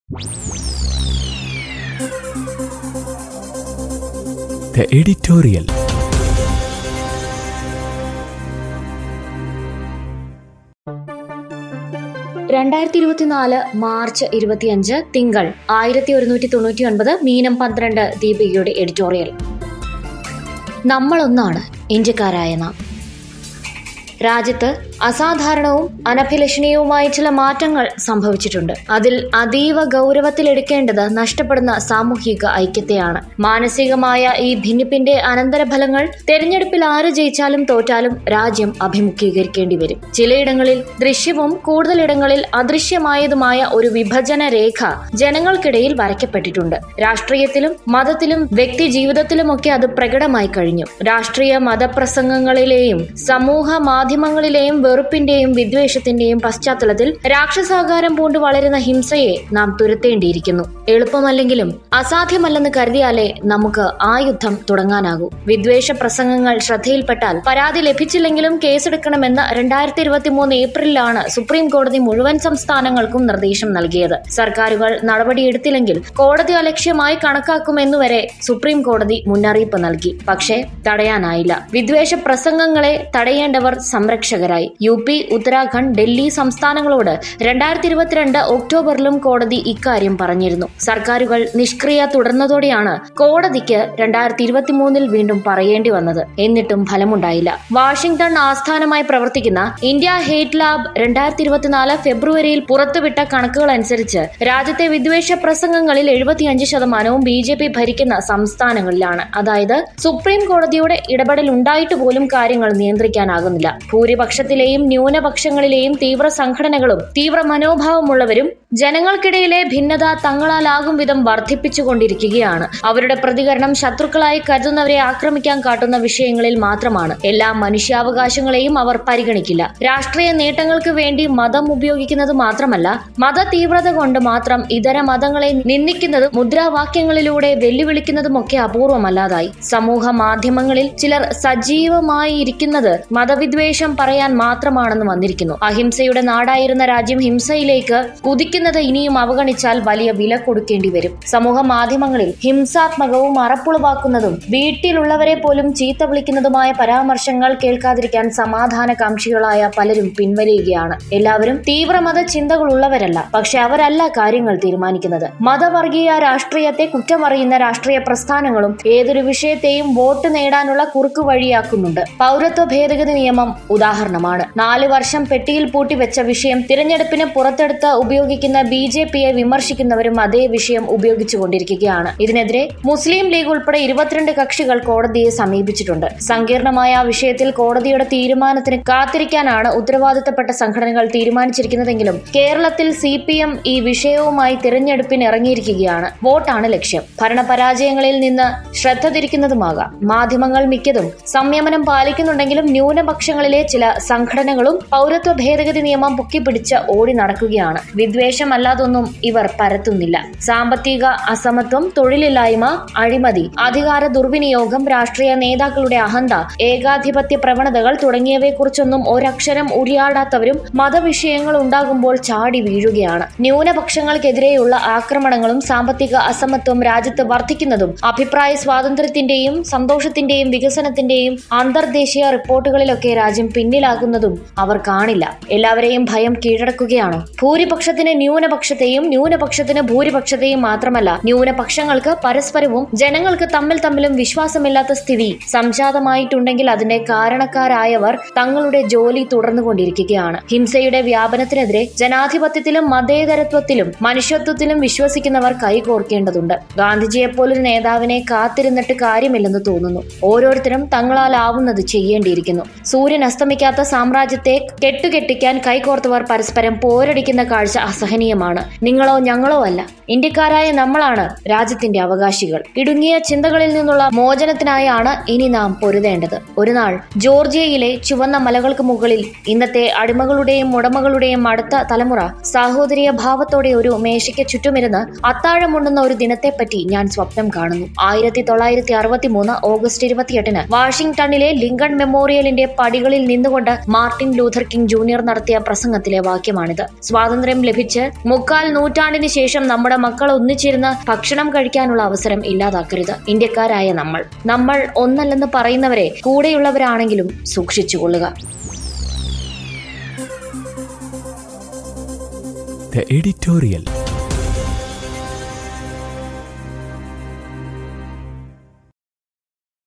The editorial. രണ്ടായിരത്തി ഇരുപത്തിനാല് March ഇരുപത്തിയഞ്ച് തിങ്കൾ ആയിരത്തി ഒരുന്നൂറ്റി തൊണ്ണൂറ്റി ഒൻപത് മീനം പന്ത്രണ്ട് ദീപികയുടെ എഡിറ്റോറിയൽ നമ്മളൊന്നാണ് ഇന്ത്യക്കാരായ നാം രാജ്യത്ത് അസാധാരണവും അനഭിലഷണീയവുമായ ചില മാറ്റങ്ങൾ സംഭവിച്ചിട്ടുണ്ട് അതിൽ അതീവ ഗൗരവത്തിലെടുക്കേണ്ടത് നഷ്ടപ്പെടുന്ന സാമൂഹിക ഐക്യത്തെയാണ് മാനസികമായ ഈ ഭിന്നിപ്പിന്റെ അനന്തരഫലങ്ങൾ തെരഞ്ഞെടുപ്പിൽ ആര് ജയിച്ചാലും തോറ്റാലും രാജ്യം അഭിമുഖീകരിക്കേണ്ടി വരും ചിലയിടങ്ങളിൽ ദൃശ്യവും കൂടുതലിടങ്ങളിൽ അദൃശ്യമായതുമായ ഒരു വിഭജന രേഖ ജനങ്ങൾക്കിടയിൽ വരയ്ക്കപ്പെട്ടിട്ടുണ്ട് രാഷ്ട്രീയത്തിലും മതത്തിലും വ്യക്തി ജീവിതത്തിലുമൊക്കെ അത് പ്രകടമായി കഴിഞ്ഞു രാഷ്ട്രീയ മതപ്രസംഗങ്ങളിലെയും സമൂഹ മാധ്യമങ്ങളിലെയും വെറുപ്പിന്റെയും വിദ്വേഷത്തിന്റെയും പശ്ചാത്തലത്തിൽ രാക്ഷസാകാരം പൂണ്ട് വളരുന്ന ഹിംസയെ നാം തുരത്തേണ്ടിയിരിക്കുന്നു എളുപ്പമല്ലെങ്കിലും അസാധ്യമല്ലെന്ന് കരുതിയാലേ നമുക്ക് ആ യുദ്ധം തുടങ്ങാനാകൂ വിദ്വേഷ പ്രസംഗങ്ങൾ ശ്രദ്ധയിൽപ്പെട്ടാൽ പരാതി ലഭിച്ചില്ലെങ്കിലും കേസെടുക്കണമെന്ന് രണ്ടായിരത്തി ഇരുപത്തി മൂന്ന് ഏപ്രിലാണ് സുപ്രീം കോടതി മുഴുവൻ സംസ്ഥാനങ്ങൾക്കും നിർദ്ദേശം നൽകിയത് സർക്കാരുകൾ നടപടിയെടുത്തില്ലെങ്കിൽ കോടതി അലക്ഷ്യമായി കണക്കാക്കുമെന്നുവരെ സുപ്രീം കോടതി മുന്നറിയിപ്പ് നൽകി പക്ഷേ തടയാനായില്ല വിദ്വേഷ പ്രസംഗങ്ങളെ തടയേണ്ടവർ സംരക്ഷകരായി യു പി ഉത്തരാഖണ്ഡ് ഡൽഹി സംസ്ഥാനങ്ങളോട് രണ്ടായിരത്തി ഇരുപത്തിരണ്ട് ഒക്ടോബറിലും കോടതി ഇക്കാര്യം പറഞ്ഞിരുന്നു സർക്കാരുകൾ നിഷ്ക്രിയ തുടർന്നതോടെയാണ് കോടതിക്ക് രണ്ടായിരത്തി ഇരുപത്തിമൂന്നിൽ വീണ്ടും പറയേണ്ടി വന്നത് എന്നിട്ടും ഫലമുണ്ടായില്ല വാഷിംഗ്ടൺ ആസ്ഥാനമായി പ്രവർത്തിക്കുന്ന ഇന്ത്യ ഹേറ്റ് ലാബ് രണ്ടായിരത്തി ഇരുപത്തിനാല് ഫെബ്രുവരിയിൽ പുറത്തുവിട്ട കണക്കുകൾ അനുസരിച്ച് രാജ്യത്തെ വിദ്വേഷ പ്രസംഗങ്ങളിൽ എഴുപത്തിയഞ്ച് ശതമാനവും ബി ജെ പി ഭരിക്കുന്ന സംസ്ഥാനങ്ങളിലാണ് അതായത് സുപ്രീം കോടതിയുടെ ഇടപെടൽ ഉണ്ടായിട്ട് പോലും കാര്യങ്ങൾ നിയന്ത്രിക്കാനാകുന്നില്ല ഭൂരിപക്ഷത്തിലെയും ന്യൂനപക്ഷങ്ങളിലെയും തീവ്ര സംഘടനകളും തീവ്ര മനോഭാവമുള്ളവരും ജനങ്ങൾക്കിടയിലെ ഭിന്നത തങ്ങളാലാകും വിധം വർദ്ധിപ്പിച്ചുകൊണ്ടിരിക്കുകയാണ് അവരുടെ പ്രതികരണം ശത്രുക്കളായി കരുതുന്നവരെ ആക്രമിക്കാൻ കാട്ടുന്ന വിഷയങ്ങളിൽ മാത്രമാണ് എല്ലാ മനുഷ്യാവകാശങ്ങളെയും അവർ പരിഗണിക്കില്ല രാഷ്ട്രീയ നേട്ടങ്ങൾക്ക് വേണ്ടി മതം ഉപയോഗിക്കുന്നത് മാത്രമല്ല മത തീവ്രത കൊണ്ട് മാത്രം ഇതര മതങ്ങളെ നിന്ദിക്കുന്നതും മുദ്രാവാക്യങ്ങളിലൂടെ വെല്ലുവിളിക്കുന്നതുമൊക്കെ അപൂർവമല്ലാതായി സമൂഹ മാധ്യമങ്ങളിൽ ചിലർ സജീവമായി ഇരിക്കുന്നത് മതവിദ്വേഷം പറയാൻ മാത്രമാണെന്ന് വന്നിരിക്കുന്നു അഹിംസയുടെ നാടായിരുന്ന രാജ്യം ഹിംസയിലേക്ക് കുതിക്കുന്നത് ഇനിയും അവഗണിച്ചാൽ വലിയ വില കൊടുക്കേണ്ടി വരും സമൂഹ മാധ്യമങ്ങളിൽ ഹിംസാത്മകവും അറപ്പുളവാക്കുന്നതും വീട്ടിലുള്ളവരെ പോലും ചീത്ത വിളിക്കുന്നതുമായ പരാമർശങ്ങൾ കേൾക്കാതിരിക്കാൻ സമാധാനകാംക്ഷികളായ പലരും പിൻവലിയുകയാണ് എല്ലാവരും തീവ്രമത ചിന്തകളുള്ളവരല്ല പക്ഷെ അവരല്ല കാര്യങ്ങൾ തീരുമാനിക്കുന്നത് മതവർഗീയ രാഷ്ട്രീയത്തെ കുറ്റമറിയുന്ന രാഷ്ട്രീയ പ്രസ്ഥാനങ്ങളും ഏതൊരു വിഷയത്തെയും വോട്ട് നേടാനുള്ള കുറുക്കു വഴിയാക്കുന്നുണ്ട് പൗരത്വ ഭേദഗതി നിയമം ഉദാഹരണമാണ് നാല് വർഷം പെട്ടിയിൽ പൂട്ടിവെച്ച വിഷയം തിരഞ്ഞെടുപ്പിന് പുറത്തെടുത്ത് ഉപയോഗിക്കുന്ന ബി ജെ പിയെ വിമർശിക്കുന്നവരും അതേ വിഷയം ഉപയോഗിച്ചുകൊണ്ടിരിക്കുകയാണ് ഇതിനെതിരെ മുസ്ലിം ലീഗ് ഉൾപ്പെടെ ഇരുപത്തിരണ്ട് കക്ഷികൾ കോടതിയെ സമീപിച്ചിട്ടുണ്ട് സങ്കീർണമായ ആ വിഷയത്തിൽ കോടതിയുടെ തീരുമാനത്തിന് കാത്തിരിക്കാനാണ് ഉത്തരവാദിത്തപ്പെട്ട സംഘടനകൾ തീരുമാനിച്ചിരിക്കുന്നതെങ്കിലും കേരളത്തിൽ സി പി എം ഈ വിഷയവുമായി തിരഞ്ഞെടുപ്പിന് ഇറങ്ങിയിരിക്കുകയാണ് വോട്ടാണ് ലക്ഷ്യം ഭരണപരാജയങ്ങളിൽ നിന്ന് ശ്രദ്ധ തിരിക്കുന്നതുമാകാം മാധ്യമങ്ങൾ മിക്കതും സംയമനം പാലിക്കുന്നുണ്ടെങ്കിലും ന്യൂനപക്ഷങ്ങളിലെ ചില സംഘടനകളും പൗരത്വ ഭേദഗതി നിയമം പൊക്കിപ്പിടിച്ച് ഓടി നടക്കുകയാണ് വിദ്വേഷമല്ലാതൊന്നും ഇവർ പരത്തുന്നില്ല സാമ്പത്തിക അസമത്വം തൊഴിലില്ലായ്മ അഴിമതി അധികാര ദുർവിനിയോഗം രാഷ്ട്രീയ നേതാക്കളുടെ അഹന്ത ഏകാധിപത്യ പ്രവണതകൾ തുടങ്ങിയവയെക്കുറിച്ചൊന്നും ഒരക്ഷരം ഉരിയാടാത്തവരും മതവിഷയങ്ങൾ ഉണ്ടാകുമ്പോൾ ചാടി വീഴുകയാണ് ന്യൂനപക്ഷങ്ങൾക്കെതിരെയുള്ള ആക്രമണങ്ങളും സാമ്പത്തിക അസമത്വം രാജ്യത്ത് വർദ്ധിക്കുന്നതും അഭിപ്രായ സ്വാതന്ത്ര്യത്തിന്റെയും സന്തോഷത്തിന്റെയും വികസനത്തിന്റെയും അന്തർദേശീയ റിപ്പോർട്ടുകളിലൊക്കെ രാജ്യം പിന്നിലാകുന്നതും അവർ കാണില്ല എല്ലാവരെയും ഭയം കീഴടക്കുകയാണോ ഭൂരിപക്ഷത്തിന് ന്യൂനപക്ഷത്തെയും ന്യൂനപക്ഷത്തിന് ഭൂരിപക്ഷത്തെയും മാത്രമല്ല ന്യൂനപക്ഷങ്ങൾക്ക് പരസ്പരവും ജനങ്ങൾക്ക് തമ്മിൽ തമ്മിലും വിശ്വാസമില്ലാത്ത സ്ഥിതി സംജാതമായിട്ടുണ്ടെങ്കിൽ അതിന്റെ കാരണക്കാരായവർ തങ്ങളുടെ ജോലി തുടർന്നുകൊണ്ടിരിക്കുകയാണ് ഹിംസയുടെ വ്യാപനത്തിനെതിരെ ജനാധിപത്യത്തിലും മതേതരത്വത്തിലും മനുഷ്യത്വത്തിലും വിശ്വസിക്കുന്നവർ കൈകോർക്കേണ്ടതുണ്ട് ഗാന്ധിജിയെപ്പോലൊരു നേതാവിനെ കാത്തിരുന്നിട്ട് കാര്യമില്ലെന്ന് തോന്നുന്നു ഓരോരുത്തരും തങ്ങളാലാവുന്നത് ചെയ്യേണ്ടിയിരിക്കുന്നു സൂര്യൻ അസ്തമിക്കാത്ത സാമ്രാജ്യത്തെ കെട്ടുകെട്ടിക്കാൻ കൈകോർത്തവർ പരസ്പരം പോരടിക്കുന്ന കാഴ്ച അസഹനീയമാണ് നിങ്ങളോ ഞങ്ങളോ അല്ല ഇന്ത്യക്കാരായ നമ്മളാണ് രാജ്യത്തിന്റെ അവകാശികൾ ഇടുങ്ങിയ ചിന്തകളിൽ നിന്നുള്ള മോചനത്തിനായാണ് ഇനി നാം പൊരുതേണ്ടത് ഒരു നാൾ ജോർജിയയിലെ ചുവന്ന മലകൾക്ക് മുകളിൽ ഇന്നത്തെ അടിമകളുടെയും ഉടമകളുടെയും അടുത്ത തലമുറ സാഹോദര്യ ഭാവത്തോടെ ഒരു മേശയ്ക്ക് ചുറ്റുമിരുന്ന് അത്താഴമുണ്ടുന്ന ഒരു ദിനത്തെപ്പറ്റി ഞാൻ സ്വപ്നം കാണുന്നു ആയിരത്തി തൊള്ളായിരത്തി അറുപത്തി മൂന്ന് ഓഗസ്റ്റ് ഇരുപത്തിയെട്ടിന് വാഷിംഗ്ടണിലെ ലിങ്കൺ മെമ്മോറിയലിന്റെ പടികളിൽ നിന്നുകൊണ്ട് മാർട്ടിൻ ലൂഥർ കിങ് ജൂനിയർ നടത്തിയ പ്രസംഗത്തിലെ വാക്യമാണിത് സ്വാതന്ത്ര്യം ലഭിച്ച് മുക്കാൽ നൂറ്റാണ്ടിന് ശേഷം നമ്മുടെ മക്കൾ ഒന്നിച്ചിരുന്ന് ഭക്ഷണം കഴിക്കാനുള്ള അവസരം ഇല്ലാതാക്കരുത് ഇന്ത്യക്കാരായ നമ്മൾ നമ്മൾ ഒന്നല്ലെന്ന് പറയുന്നവരെ കൂടെയുള്ളവരാണെങ്കിലും സൂക്ഷിച്ചുകൊള്ളുക The editorial.